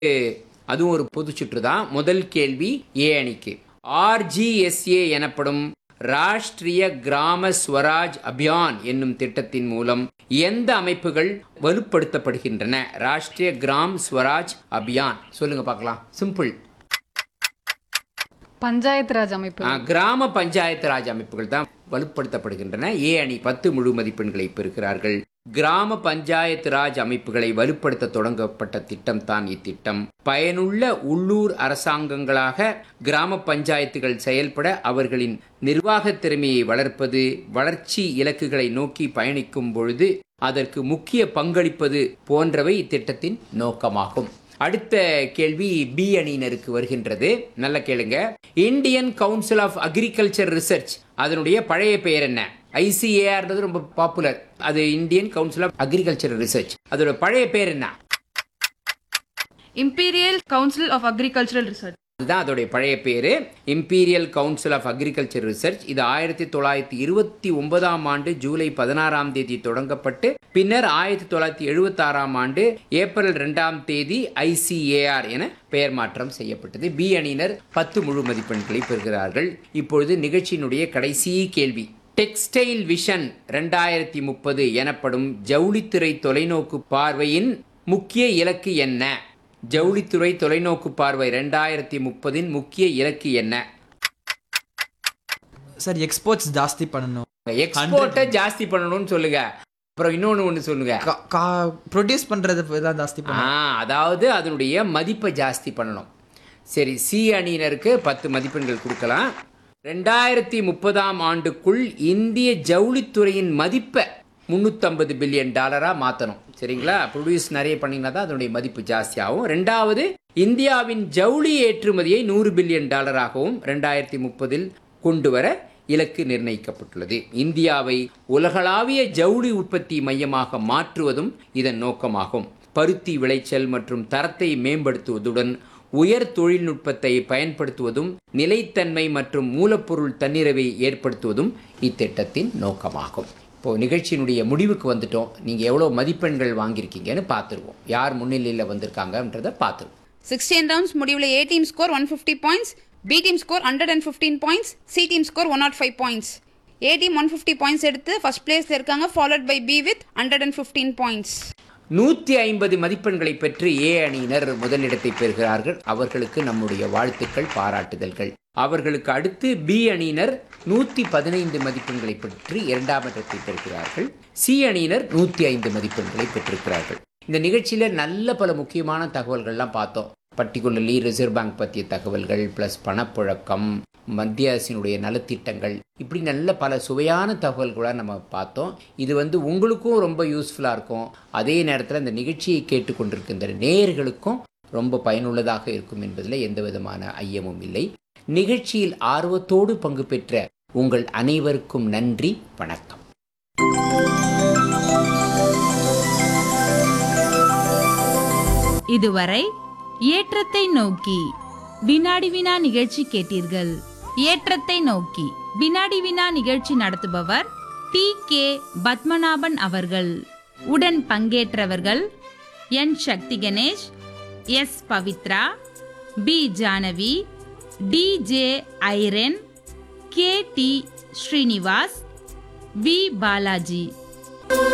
அதுவும் ஒரு பொது சுற்று தான் முதல் கேள்வி ஏ அணிக்கு ஆர்ஜிஎஸ்ஏ எனப்படும் ராஷ்டிரிய கிராம ஸ்வராஜ் அபியான் என்னும் திட்டத்தின் மூலம் எந்த அமைப்புகள் வலுப்படுத்தப்படுகின்றன ராஷ்டிரிய கிராம் ஸ்வராஜ் அபியான் சொல்லுங்க பார்க்கலாம் சிம்பிள் பஞ்சாயத்து ராஜ் அமைப்பு ஆ, கிராம பஞ்சாயத்து ராஜ் அமைப்புகள் தான் வலுப்படுத்தப்படுகின்றன ஏ அணி பத்து முழு மதிப்பெண்களை பெறுகிறார்கள் கிராம பஞ்சாயத்து ராஜ் அமைப்புகளை வலுப்படுத்த தொடங்கப்பட்ட திட்டம் தான் இத்திட்டம் பயனுள்ள உள்ளூர் அரசாங்கங்களாக கிராம பஞ்சாயத்துகள் செயல்பட அவர்களின் நிர்வாக திறமையை வளர்ப்பது வளர்ச்சி இலக்குகளை நோக்கி பயணிக்கும் பொழுது அதற்கு முக்கிய பங்களிப்பது போன்றவை இத்திட்டத்தின் நோக்கமாகும் அடுத்த கேள்வி பி அணியினருக்கு வருகின்றது நல்ல கேளுங்க Indian council of agriculture research அதனுடைய பழைய பெயர் என்ன ஐசிஏஆர்ன்றது ரொம்ப பாப்புலர் அது Indian council of agriculture research அதோட பழைய பேர் என்ன Imperial Council of Agricultural Research. அதுதான் அதோடைய பழைய பேர் imperial council of agriculture research இது ஆயிரத்தி தொள்ளாயிரத்தி இருபத்தி ஒன்பதாம் ஆண்டு ஜூலை பதினாறாம் தேதி தொடங்கப்பட்டு பின்னர் ஆயிரத்தி தொள்ளாயிரத்தி எழுபத்தாறாம் ஆண்டு ஏப்ரல் ரெண்டாம் தேதி ஐசிஏஆர் என பெயர் மாற்றம் செய்யப்பட்டது பி அணியினர் பத்து முழு மதிப்பெண்களை பெறுகிறார்கள் இப்பொழுது நிகழ்ச்சியினுடைய கடைசி கேள்வி டெக்ஸ்டைல் விஷன் ரெண்டாயிரத்தி முப்பது எனப்படும் ஜவுளித்துறை தொலைநோக்கு பார்வையின் முக்கிய இலக்கு என்ன ஜவுளித்துறை தொலைநோக்கு பார்வை ரெண்டாயிரத்தி முப்பதின் முக்கிய இலக்கு என்ன சார் எக்ஸ்போர்ட்ஸ் ஜாஸ்தி பண்ணணும் எக்ஸ்போர்ட்டை ஜாஸ்தி பண்ணணும்னு சொல்லுங்க அப்புறம் இன்னொன்று ஒன்று சொல்லுங்க ப்ரொடியூஸ் பண்ணுறது தான் ஜாஸ்தி ஆ பண்ணணும் அதாவது அதனுடைய மதிப்பை ஜாஸ்தி பண்ணணும் சரி சி அணியினருக்கு பத்து மதிப்பெண்கள் கொடுக்கலாம் ரெண்டாயிரத்தி முப்பதாம் ஆண்டுக்குள் இந்திய ஜவுளித்துறையின் மதிப்பை முந்நூற்றம்பது பில்லியன் டாலராக மாற்றணும் சரிங்களா ப்ரொடியூஸ் நிறைய பண்ணிங்கன்னா தான் அதனுடைய மதிப்பு ஜாஸ்தியாகும் ரெண்டாவது இந்தியாவின் ஜவுளி ஏற்றுமதியை நூறு பில்லியன் டாலராகவும் ரெண்டாயிரத்தி முப்பதில் கொண்டு வர இலக்கு நிர்ணயிக்கப்பட்டுள்ளது இந்தியாவை உலகளாவிய ஜவுளி உற்பத்தி மையமாக மாற்றுவதும் இதன் நோக்கமாகும் பருத்தி விளைச்சல் மற்றும் தரத்தை மேம்படுத்துவதுடன் உயர் தொழில்நுட்பத்தை பயன்படுத்துவதும் நிலைத்தன்மை மற்றும் மூலப்பொருள் தன்னிறைவை ஏற்படுத்துவதும் இத்திட்டத்தின் நோக்கமாகும் இப்போ நிகழ்ச்சியினுடைய முடிவுக்கு வந்துட்டோம் நீங்கள் எவ்வளோ மதிப்பெண்கள் வாங்கியிருக்கீங்கன்னு பார்த்துருவோம் யார் முன்னிலையில் வந்திருக்காங்கன்றதை பார்த்துருவோம் 16 rounds முடிவில் A team score 150 points, B team score 115 points, C team score 105 points. A team 150 points எடுத்து ஃபர்ஸ்ட் பிளேஸ்ல இருக்காங்க followed by B with 115 points. நூற்றி ஐம்பது மதிப்பெண்களை பெற்று ஏ அணியினர் முதலிடத்தை பெறுகிறார்கள் அவர்களுக்கு நம்முடைய வாழ்த்துக்கள் பாராட்டுதல்கள் அவர்களுக்கு அடுத்து பி அணியினர் நூற்றி பதினைந்து மதிப்பெண்களை பெற்று இரண்டாம் இடத்தை பெறுகிறார்கள் சி அணியினர் நூற்றி ஐந்து மதிப்பெண்களை பெற்றிருக்கிறார்கள் இந்த நிகழ்ச்சியில் நல்ல பல முக்கியமான தகவல்கள்லாம் பார்த்தோம் பர்டிகுலர்லி ரிசர்வ் பேங்க் பற்றிய தகவல்கள் ப்ளஸ் பணப்புழக்கம் மத்திய அரசினுடைய நலத்திட்டங்கள் இப்படி நல்ல பல சுவையான தகவல்களை நம்ம பார்த்தோம் இது வந்து உங்களுக்கும் ரொம்ப யூஸ்ஃபுல்லாக இருக்கும் அதே நேரத்தில் இந்த நிகழ்ச்சியை கேட்டுக்கொண்டிருக்கின்ற நேயர்களுக்கும் ரொம்ப பயனுள்ளதாக இருக்கும் என்பதில் எந்த விதமான ஐயமும் இல்லை நிகழ்ச்சியில் ஆர்வத்தோடு பங்கு பெற்ற உங்கள் அனைவருக்கும் நன்றி வணக்கம் இதுவரை ஏற்றத்தை நோக்கி வினாடி வினா நிகழ்ச்சி கேட்டீர்கள் ஏற்றத்தை நோக்கி வினாடி வினா நிகழ்ச்சி நடத்துபவர் டி கே பத்மநாபன் அவர்கள் உடன் பங்கேற்றவர்கள் N Sakthi Ganesh S Pavithra P Janavi T J ஐரன் K T Srinivas V Balaji